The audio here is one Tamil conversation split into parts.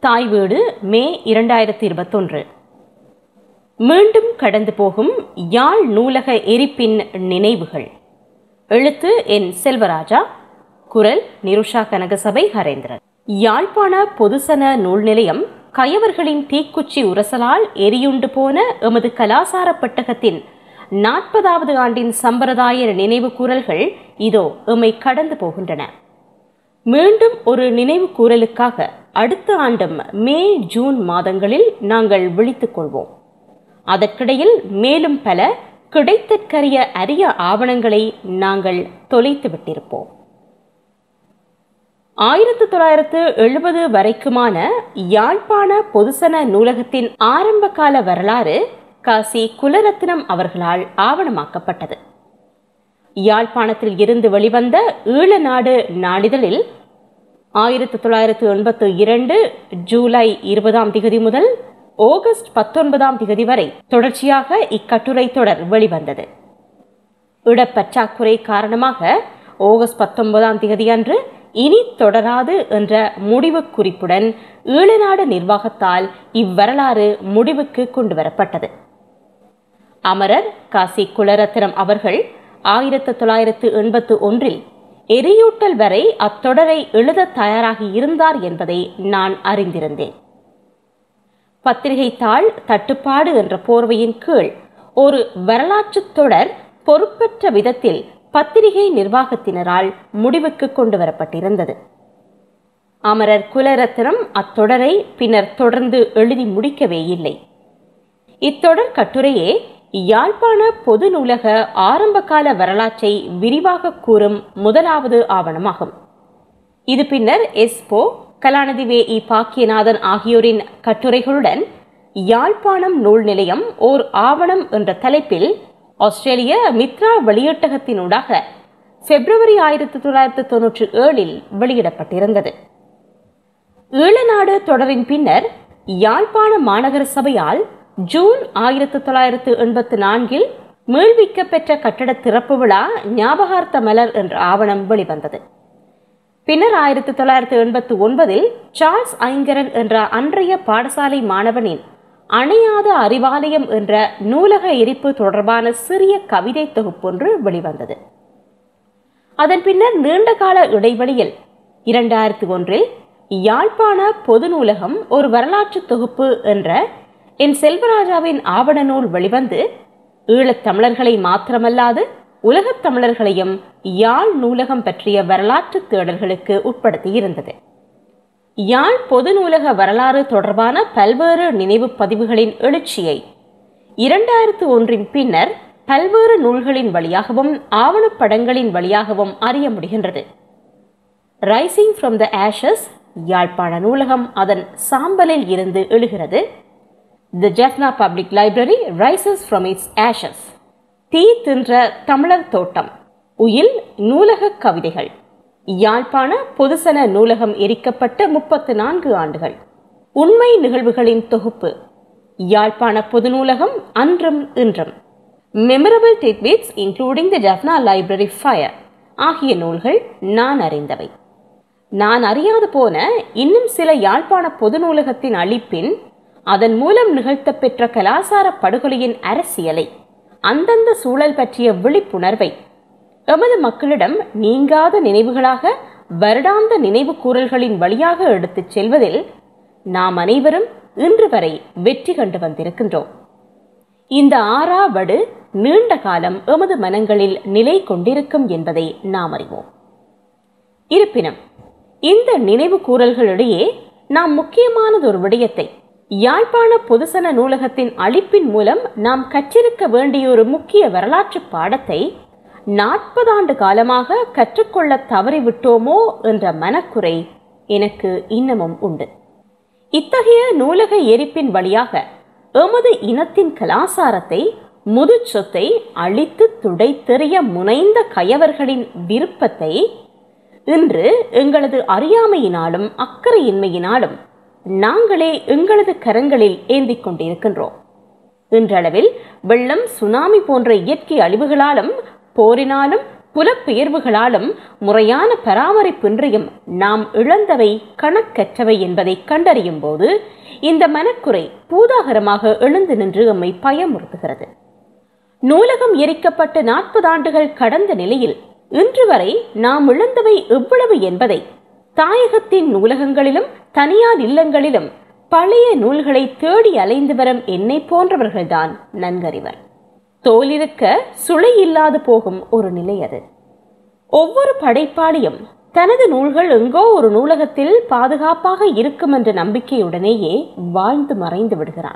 தாய் வீடு மே இரண்டாயிரத்தி இருபத்தொன்று மீண்டும் கடந்து போகும் யாழ் நூலக எரிப்பின் நினைவுகள் எழுத்து என் செல்வராஜா குரல் நிருஷா கனகசபை ஹரேந்திரன் யாழ்ப்பாண பொதுசன நூல் நிலையம் கயவர்களின் தீக்குச்சி உரசலால் எரியுண்டு போன எமது கலாசார பெட்டகத்தின் நாற்பதாவது ஆண்டின் சம்பிரதாய நினைவு கூறல்கள் இதோ எம்மை கடந்து போகின்றன மீண்டும் ஒரு நினைவு கூறலுக்காக அடுத்த ஆண்டும் மே ஜூன் மாதங்களில் நாங்கள் விழித்துக் கொள்வோம் அதற்கிடையில் மேலும் பல கிடைத்தற்கரிய அரிய ஆவணங்களை நாங்கள் தொலைத்து விட்டிருப்போம் ஆயிரத்து தொள்ளாயிரத்து எழுபது வரைக்குமான யாழ்ப்பாண பொதுசன நூலகத்தின் ஆரம்ப கால வரலாறு காசி குலரத்னம் அவர்களால் ஆவணமாக்கப்பட்டது யாழ்ப்பாணத்தில் இருந்து வெளிவந்த ஈழநாடு நாளிதழில் ஆயிரத்து தொள்ளாயிரத்து எண்பத்து இரண்டு ஜூலை இருபதாம் திகதி முதல் ஆகஸ்ட் பத்தொன்பதாம் திகதி வரை தொடர்ச்சியாக இக்கட்டுரை தொடர் வெளிவந்தது இடப்பற்றாக்குறை காரணமாக ஆகஸ்ட் பத்தொன்பதாம் திகதி அன்று இனி தொடராது என்ற முடிவு குறிப்புடன் ஈழநாடு நிர்வாகத்தால் இவ்வரலாறு முடிவுக்கு கொண்டு வரப்பட்டது அமரர் காசி குலரத்னம் அவர்கள் ஆயிரத்து தொள்ளாயிரத்து எண்பத்து ஒன்றில் எரியூட்டல் வரை அத்தொடரை எழுத தயாராகி இருந்தார் என்பதை நான் அறிந்திருந்தேன் பத்திரிகை தாள் தட்டுப்பாடு என்ற போர்வையின் கீழ் ஒரு வரலாற்றுத் தொடர் பொறுப்பற்ற விதத்தில் பத்திரிகை நிர்வாகத்தினரால் முடிவுக்கு கொண்டு வரப்பட்டிருந்தது அமரர் குலரத்னம் அத்தொடரை பின்னர் தொடர்ந்து எழுதி முடிக்கவே இல்லை இத்தொடர் கட்டுரையே யாழ்ப்பாண பொது நூலக ஆரம்பகால வரலாற்றை விரிவாக கூறும் முதலாவது ஆவணமாகும் இது பின்னர் எஸ்போ கலாநிதி வே இ பாக்கியநாதன் ஆகியோரின் கட்டுரைகளுடன் யாழ்ப்பாணம் நூல் நிலையம் ஓர் ஆவணம் என்ற தலைப்பில் ஆஸ்திரேலிய மித்ரா வெளியீட்டகத்தினூடாக பிப்ரவரி ஆயிரத்தி தொள்ளாயிரத்தி தொன்னூற்றி ஏழில் வெளியிடப்பட்டிருந்தது ஈழநாடு தொடரின் பின்னர் யாழ்ப்பாண மாநகர சபையால் ஜூன் ஆயிரத்தி தொள்ளாயிரத்து எண்பத்தி நான்கில் மீள்விக்க பெற்ற கட்டட திறப்பு விழா ஞாபகார்த்த மலர் என்ற ஆவணம் வெளிவந்தது பின்னர் ஆயிரத்தி தொள்ளாயிரத்து எண்பத்தி ஒன்பதில் சார்ல்ஸ் ஐங்கரன் என்ற அன்றைய பாடசாலை மாணவனின் அணையாத அறிவாலயம் என்ற நூலக எரிப்பு தொடர்பான சிறிய கவிதை தொகுப்பொன்று வெளிவந்தது அதன் பின்னர் நீண்டகால இடைவெளியில் இரண்டாயிரத்தி ஒன்றில் யாழ்ப்பாண பொது நூலகம் ஒரு வரலாற்று தொகுப்பு என்ற என் செல்வராஜாவின் ஆவண நூல் வெளிவந்து ஈழத் தமிழர்களை மாத்திரமல்லாது உலகத் தமிழர்களையும் யாழ் நூலகம் பற்றிய வரலாற்று தேடல்களுக்கு உட்படுத்தியிருந்தது யாழ் பொது நூலக வரலாறு தொடர்பான பல்வேறு நினைவு பதிவுகளின் எழுச்சியை இரண்டாயிரத்து ஒன்றின் பின்னர் பல்வேறு நூல்களின் வழியாகவும் ஆவணப்படங்களின் வழியாகவும் அறிய முடிகின்றது ரைசிங் ஃப்ரம் த ஆஷஸ் யாழ்ப்பாண நூலகம் அதன் சாம்பலில் இருந்து எழுகிறது the Jaffna public library rises from its ashes தீ தின்ற தமிழர் தோட்டம் உயில் நூலக கவிதைகள் யாழ்ப்பாண பொதுசன நூலகம் எரிக்கப்பட்ட முப்பத்து நான்கு ஆண்டுகள் உண்மை நிகழ்வுகளின் தொகுப்பு யாழ்ப்பாண பொது நூலகம் அன்றும் இன்றும் memorable tidbits including the Jaffna library fire ஆகிய நூல்கள் நான் அறிந்தவை நான் அறியாது போன இன்னும் சில யாழ்ப்பாண பொது நூலகத்தின் அழிப்பின் அதன் மூலம் நிகழ்த்தப்பெற்ற கலாசார படுகொலையின் அரசியலை அந்தந்த சூழல் பற்றிய விழிப்புணர்வை எமது மக்களிடம் நீங்காத நினைவுகளாக வருடாந்த நினைவு கூறல்களின் வழியாக எடுத்துச் செல்வதில் நாம் அனைவரும் இன்று வரை வெற்றி கண்டு வந்திருக்கின்றோம் இந்த ஆறாவடு நீண்ட காலம் எமது மனங்களில் நிலை கொண்டிருக்கும் என்பதை நாம் அறிவோம் இருப்பினும் இந்த நினைவு கூறல்களிடையே நாம் முக்கியமானது ஒரு விடயத்தை யாழ்ப்பாண பொதுசன நூலகத்தின் அழிப்பின் மூலம் நாம் கற்றிருக்க வேண்டிய ஒரு முக்கிய வரலாற்று பாடத்தை நாற்பது ஆண்டு காலமாக கற்றுக்கொள்ள தவறிவிட்டோமோ என்ற மனக்குறை எனக்கு இன்னமும் உண்டு இத்தகைய நூலக எரிப்பின் வழியாக எமது இனத்தின் கலாசாரத்தை முதுச்சொத்தை அழித்து துடைத்தெறிய முனைந்த கயவர்களின் விருப்பத்தை இன்று எங்களது அறியாமையினாலும் அக்கறையின்மையினாலும் நாங்களே எங்களது கரங்களில் ஏந்திக் கொண்டிருக்கின்றோம் இன்றளவில் வெள்ளம் சுனாமி போன்ற இயற்கை அழிவுகளாலும் போரினாலும் புலப்பெயர்வுகளாலும் முறையான பராமரிப்பின்றியும் நாம் இழந்தவை கணக்கற்றவை என்பதை கண்டறியும் போது இந்த மனக்குறை பூதாகரமாக எழுந்து நின்று எம்மை பயமுறுத்துகிறது நூலகம் எரிக்கப்பட்டு நாற்பது ஆண்டுகள் கடந்த நிலையில் இன்று வரை நாம் இழந்தவை எவ்வளவு என்பதை தாயகத்தின் நூலகங்களிலும் தனியார் இல்லங்களிலும் பழைய நூல்களை தேடி அலைந்து வரும் என்னை போன்றவர்கள்தான் நன்கறிவர் தோலிருக்க சுளை இல்லாது போகும் ஒரு நிலை அது ஒவ்வொரு படைப்பாளியும் தனது நூல்கள் எங்கோ ஒரு நூலகத்தில் பாதுகாப்பாக இருக்கும் என்ற நம்பிக்கையுடனேயே வாழ்ந்து மறைந்து விடுகிறான்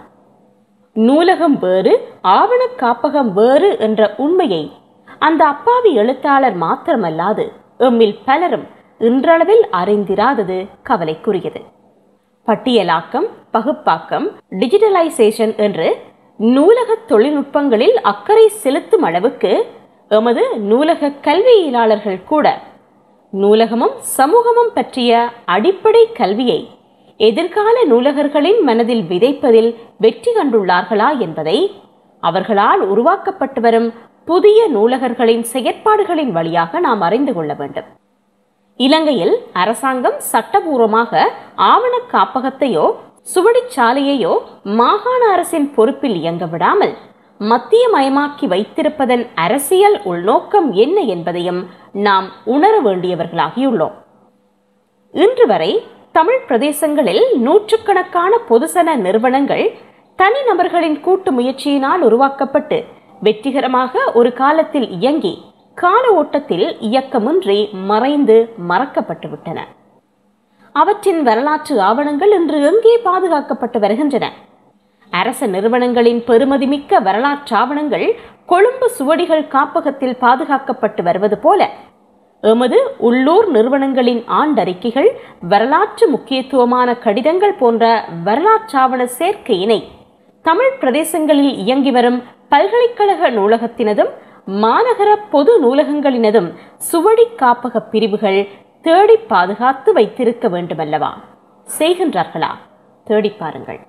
நூலகம் வேறு ஆவண காப்பகம் வேறு என்ற உண்மையை அந்த அப்பாவி எழுத்தாளர் மாத்திரமல்லாது எம்மில் பலரும் இன்றளவில் அறிந்திராதது கவலைக்குரியது பட்டியலாக்கம் பகுப்பாக்கம் டிஜிட்டலைசேஷன் என்று நூலக தொழில்நுட்பங்களில் அக்கறை செலுத்தும் அளவுக்கு எமது நூலக கல்வியியலாளர்கள் கூட நூலகமும் சமூகமும் பற்றிய அடிப்படை கல்வியை எதிர்கால நூலகர்களின் மனதில் விதைப்பதில் வெற்றி கண்டுள்ளார்களா என்பதை அவர்களால் உருவாக்கப்பட்டு வரும் புதிய நூலகர்களின் செயற்பாடுகளின் வழியாக நாம் அறிந்து கொள்ள வேண்டும் இலங்கையில் அரசாங்கம் சட்டபூர்வமாக ஆவண காப்பகத்தையோ சுவடிச்சாலையையோ மாகாண அரசின் பொறுப்பில் இயங்க விடாமல் மத்தியமயமாக்கி வைத்திருப்பதன் அரசியல் உள்நோக்கம் என்ன என்பதையும் நாம் உணர வேண்டியவர்களாகியுள்ளோம் இன்று வரை தமிழ் பிரதேசங்களில் நூற்றுக்கணக்கான பொதுசன நிறுவனங்கள் தனிநபர்களின் கூட்டு முயற்சியினால் உருவாக்கப்பட்டு வெற்றிகரமாக ஒரு காலத்தில் இயங்கி கால ஓட்டத்தில் இயக்கமின்றி மறைந்து மறக்கப்பட்டு விட்டன அவற்றின் வரலாற்று ஆவணங்கள் இன்று எங்கே பாதுகாக்கப்பட்டு வருகின்றன அரச நிறுவனங்களின் பெருமதிமிக்க வரலாற்று ஆவணங்கள் கொழும்பு சுவடிகள் காப்பகத்தில் பாதுகாக்கப்பட்டு வருவது போல எமது உள்ளூர் நிறுவனங்களின் ஆண்டறிக்கைகள் வரலாற்று முக்கியத்துவமான கடிதங்கள் போன்ற வரலாற்றாவண சேர்க்கையினை தமிழ் பிரதேசங்களில் இயங்கி வரும் பல்கலைக்கழக நூலகத்தினதும் மாநகர பொது நூலகங்களினதும் சுவடி காப்பக பிரிவுகள் தேடி பாதுகாத்து வைத்திருக்க வேண்டுமல்லவா செய்கின்றார்களா தேடி பாருங்கள்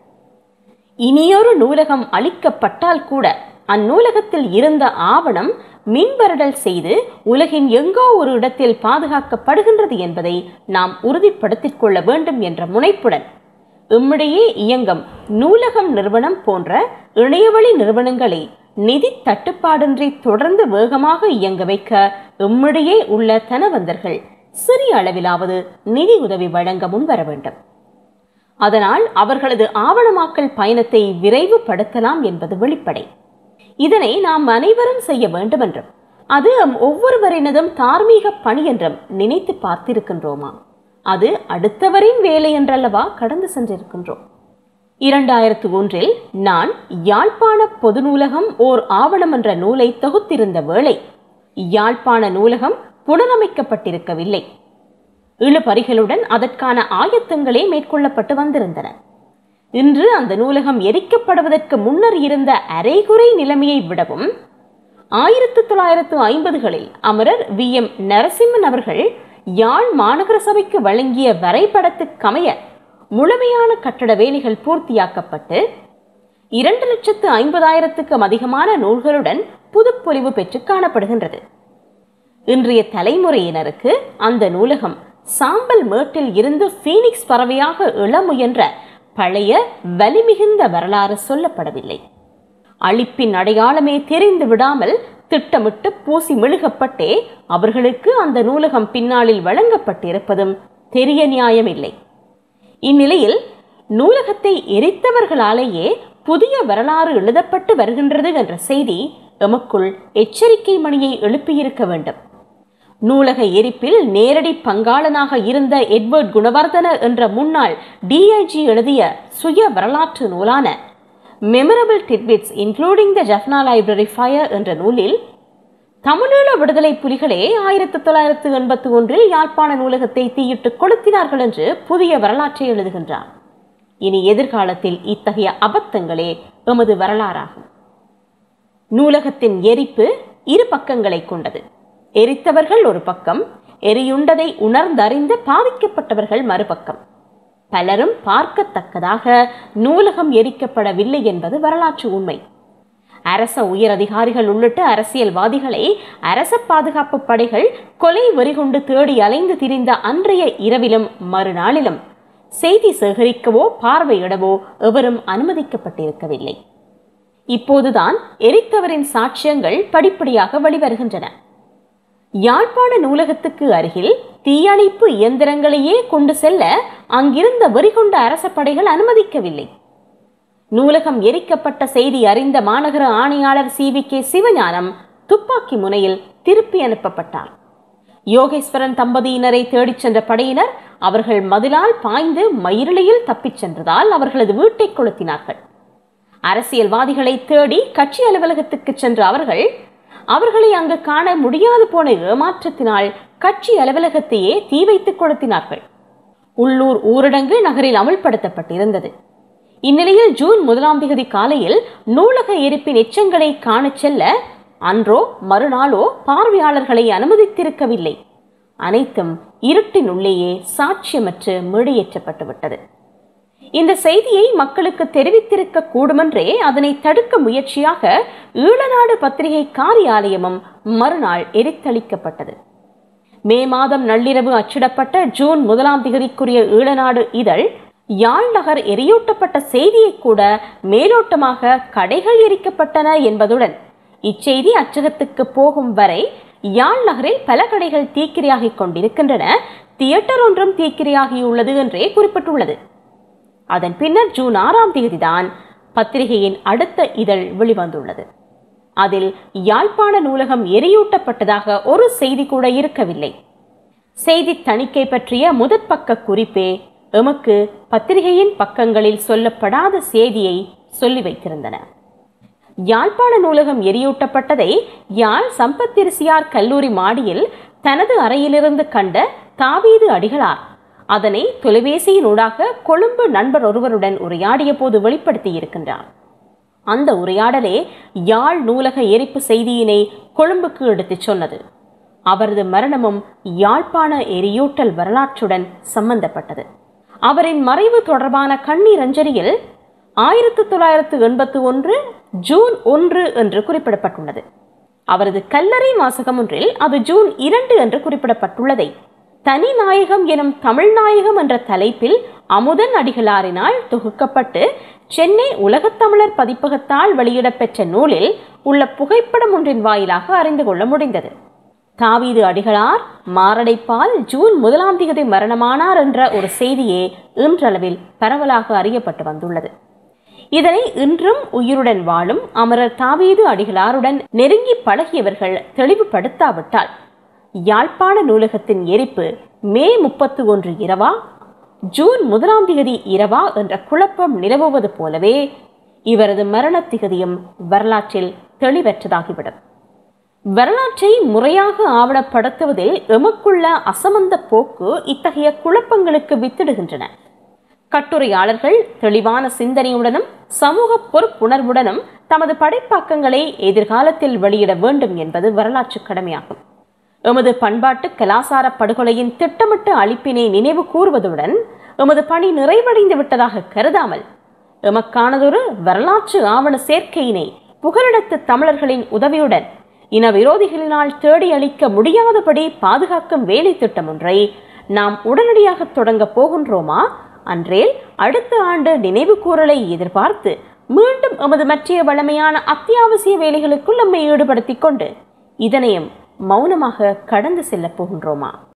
இனியொரு நூலகம் அளிக்கப்பட்டால் கூட அந்நூலகத்தில் இருந்த ஆவணம் மின்வரடல் செய்து உலகின் எங்கோ ஒரு இடத்தில் பாதுகாக்கப்படுகின்றது என்பதை நாம் உறுதிப்படுத்திக் கொள்ள வேண்டும் என்ற முனைப்புடன் எம்மிடையே இயங்கும் நூலகம் நிறுவனம் போன்ற இணையவழி நிறுவனங்களை நிதி தட்டுப்பாடின்றி தொடர்ந்து வேகமாக இயங்க வைக்க எம்மிடையே உள்ள தனவந்தர்கள் சிறிய அளவிலாவது நிதி உதவி வழங்க முன்வர வேண்டும் அதனால் அவர்களது ஆவணமாக்கல் பயணத்தை விரைவுபடுத்தலாம் என்பது வெளிப்படை இதனை நாம் அனைவரும் செய்ய வேண்டும் என்றும் அது நம் ஒவ்வொருவரினதும் தார்மீக பணி என்றும் நினைத்து பார்த்திருக்கின்றோமா அது அடுத்தவரின் வேலை என்றல்லவா கடந்து சென்றிருக்கின்றோம் இரண்டாயிரத்து ஒன்றில் நான் யாழ்ப்பாண பொது நூலகம் ஓர் ஆவணம் என்ற நூலை தொகுத்திருந்த வேளை யாழ்ப்பாண நூலகம் புனரமைக்கப்பட்டிருக்கவில்லை இழுபறிகளுடன் அதற்கான ஆயத்தங்களே மேற்கொள்ளப்பட்டு வந்திருந்தன இன்று அந்த நூலகம் எரிக்கப்படுவதற்கு முன்னர் இருந்த அரைகுறை நிலைமையை விடவும் ஆயிரத்து தொள்ளாயிரத்து ஐம்பதுகளில் அமரர் வி எம் நரசிம்மன் அவர்கள் யாழ் மாநகர சபைக்கு வழங்கிய வரைபடத்துக்கமைய முழுமையான கட்டட வேலைகள் பூர்த்தியாக்கப்பட்டு இரண்டு லட்சத்து ஐம்பதாயிரத்துக்கும் அதிகமான நூல்களுடன் புதுப்பொலிவு பெற்று காணப்படுகின்றது இன்றைய தலைமுறையினருக்கு அந்த நூலகம் சாம்பல் மேட்டில் இருந்து ஃபீனிக்ஸ் பறவையாக எழ முயன்ற பழைய வலிமிகுந்த வரலாறு சொல்லப்படவில்லை அழிப்பின் அடையாளமே தெரிந்து விடாமல் திட்டமிட்டு பூசி மெழுகப்பட்டே அவர்களுக்கு அந்த நூலகம் பின்னாளில் வழங்கப்பட்டிருப்பதும் தெரிய நியாயமில்லை இந்நிலையில் நூலகத்தை எரித்தவர்களாலேயே புதிய வரலாறு எழுதப்பட்டு வருகின்றது என்ற செய்தி எமக்குள் எச்சரிக்கை மணியை எழுப்பியிருக்க வேண்டும் நூலக எரிப்பில் நேரடி பங்காளனாக இருந்த எட்வர்ட் குணவர்தன என்ற முன்னாள் டிஐஜி எழுதிய சுய வரலாற்று நூலான memorable tidbits including the Jaffna library fire என்ற நூலில் தமிழீழ விடுதலை புலிகளே ஆயிரத்தி தொள்ளாயிரத்து எண்பத்தி ஒன்றில் யாழ்ப்பாண நூலகத்தை தீயிட்டு கொளுத்தினார்கள் என்று புதிய வரலாற்றை எழுதுகின்றார் இனி எதிர்காலத்தில் இத்தகைய அபத்தங்களே எமது வரலாறாகும் நூலகத்தின் எரிப்பு இரு பக்கங்களை கொண்டது எரித்தவர்கள் ஒரு பக்கம் எரியுண்டதை உணர்ந்தறிந்து பாதிக்கப்பட்டவர்கள் மறுபக்கம் பலரும் பார்க்கத்தக்கதாக நூலகம் எரிக்கப்படவில்லை என்பது வரலாற்று உண்மை அரச உயர் அதிகாரிகள் உள்ளிட்ட அரசியல்வாதிகளை அரச பாதுகாப்பு படைகள் கொலை வெறிகொண்டு தேடி அலைந்து திரிந்த அன்றைய இரவிலும் மறுநாளிலும் செய்தி சேகரிக்கவோ பார்வையிடவோ எவரும் அனுமதிக்கப்பட்டிருக்கவில்லை இப்போதுதான் எரித்தவரின் சாட்சியங்கள் படிப்படியாக வெளிவருகின்றன யாழ்ப்பாண நூலகத்துக்கு அருகில் தீயணைப்பு இயந்திரங்களையே கொண்டு செல்ல அங்கிருந்த வெறிகொண்ட அரச படைகள் அனுமதிக்கவில்லை நூலகம் எரிக்கப்பட்ட செய்தி அறிந்த மாநகர ஆணையாளர் சி வி கே சிவஞானம் துப்பாக்கி முனையில் திருப்பி அனுப்பப்பட்டார் யோகேஸ்வரன் தம்பதியினரை தேடிச் சென்ற படையினர் அவர்கள் மதிலால் பாய்ந்து மயிரிழையில் தப்பிச் சென்றதால் அவர்களது வீட்டை கொளுத்தினார்கள் அரசியல்வாதிகளை தேடி கட்சி அலுவலகத்துக்கு சென்ற அவர்கள் அவர்களை அங்கு காண முடியாது போன ஏமாற்றத்தினால் கட்சி அலுவலகத்தையே தீ வைத்துக் கொளுத்தினார்கள் உள்ளூர் ஊரடங்கு நகரில் அமுல்படுத்தப்பட்டிருந்தது இந்நிலையில் ஜூன் முதலாம் தேதி காலையில் நூலக எரிப்பின் எச்சங்களை காணச் செல்ல அன்றோ மறுநாளோ பார்வையாளர்களை அனுமதித்திருக்கவில்லை அனைத்தும் இருட்டின் உள்ளேயே சாட்சியமற்று மேடையேற்றப்பட்டுவிட்டது இந்த செய்தியை மக்களுக்கு தெரிவித்திருக்க கூடுமென்றே அதனை தடுக்க முயற்சியாக ஈழநாடு பத்திரிகை காரியாலயமும் மறுநாள் எரித்தளிக்கப்பட்டது மே மாதம் நள்ளிரவு அச்சிடப்பட்ட ஜூன் முதலாம் திகதிக்குரிய ஈழநாடு இதழ் யாழ் நகர் எரியூட்டப்பட்ட செய்தியை கூட மேலோட்டமாக கடைகள் எரிக்கப்பட்டன என்பதுடன் இச்செய்தி அச்சகத்துக்கு போகும் வரை யாழ் நகரில் பல கடைகள் தீக்கிரையாகிக் கொண்டிருக்கின்றன தியேட்டர் ஒன்றும் தீக்கிரையாகியுள்ளது என்றே குறிப்பிட்டுள்ளது அதன் பின்னர் ஜூன் ஆறாம் தேதிதான் பத்திரிகையின் அடுத்த இதழ் வெளிவந்துள்ளது அதில் யாழ்ப்பாண நூலகம் எரியூட்டப்பட்டதாக ஒரு செய்தி கூட இருக்கவில்லை செய்தி தணிக்கை பற்றிய முதற்பக்க குறிப்பே எமக்கு பத்திரிகையின் பக்கங்களில் சொல்லப்படாத செய்தியை சொல்லி வைத்திருந்தன யாழ்ப்பாண நூலகம் எரியூட்டப்பட்டதை யாழ் சம்பத்திரிசியார் கல்லூரி மாடியில் தனது அறையிலிருந்து கண்ட தாவீது அடிகளார் அதனை தொலைபேசியினூடாக கொழும்பு நண்பர் ஒருவருடன் உரையாடிய போது வெளிப்படுத்தி இருக்கின்றார் அந்த உரையாடலே யாழ் நூலக எரிப்பு செய்தியினை கொழும்புக்கு எடுத்துச் சொன்னது அவரது மரணமும் யாழ்ப்பாண எரியூட்டல் வரலாற்றுடன் சம்பந்தப்பட்டது அவரின் மறைவு தொடர்பான கண்ணீர் அஞ்சலியில் ஆயிரத்தி தொள்ளாயிரத்து எண்பத்தி ஒன்று ஜூன் ஒன்று என்று குறிப்பிடப்பட்டுள்ளது அவரது கல்லறை வாசகம் ஒன்றில் அது ஜூன் இரண்டு என்று குறிப்பிடப்பட்டுள்ளதை தனி நாயகம் எனும் தமிழ் நாயகம் என்ற தலைப்பில் அமுதன் அடிகளாரினால் தொகுக்கப்பட்டு சென்னை உலகத்தமிழர் பதிப்பகத்தால் வெளியிடப்பெற்ற நூலில் உள்ள புகைப்படம் ஒன்றின் வாயிலாக அறிந்து கொள்ள முடிந்தது தாவீது அடிகளார் மாரடைப்பால் ஜூன் முதலாம் தேதி மரணமானார் என்ற ஒரு செய்தியே இன்றளவில் பரவலாக அறியப்பட்டு வந்துள்ளது இதனை இன்றும் உயிருடன் வாழும் அமரர் தாவீது அடிகளாருடன் நெருங்கி பழகியவர்கள் தெளிவுபடுத்தாவிட்டால் யாழ்ப்பாண நூலகத்தின் எரிப்பு மே முப்பத்து ஒன்று இரவா ஜூன் முதலாம் திகதி இரவா என்ற குழப்பம் நிலவுவது போலவே இவரது மரண திகதியும் வரலாற்றில் தெளிவற்றதாகிவிடும் வரலாற்றை முறையாக ஆவணப்படுத்துவதில் எமக்குள்ள அசமந்த போக்கு இத்தகைய குழப்பங்களுக்கு வித்திடுகின்றன கட்டுரையாளர்கள் தெளிவான சிந்தனையுடனும் சமூக பொறுப்புணர்வுடனும் தமது படைப்பாக்கங்களை எதிர்காலத்தில் வெளியிட வேண்டும் என்பது வரலாற்று கடமையாகும் எமது பண்பாட்டு கலாசார படுகொலையின் திட்டமிட்ட அழிப்பினை நினைவு கூறுவதுடன் எமது பணி நிறைவடைந்து விட்டதாக கருதாமல் எமக்கானதொரு வரலாற்று ஆவண சேர்க்கையினை புகலிடத்து தமிழர்களின் உதவியுடன் இன விரோதிகளினால் தேடி அளிக்க முடியாதபடி பாதுகாக்கும் வேலை திட்டம் ஒன்றை நாம் உடனடியாக தொடங்க போகின்றோமா அன்றேல் அடுத்த ஆண்டு நினைவு கூறலை எதிர்பார்த்து மீண்டும் எமது மற்றைய வளமையான அத்தியாவசிய வேலைகளுக்குள் நம்மை ஈடுபடுத்திக் கொண்டு இதனையும் மௌனமாக கடந்து செல்லப் போகின்றோமா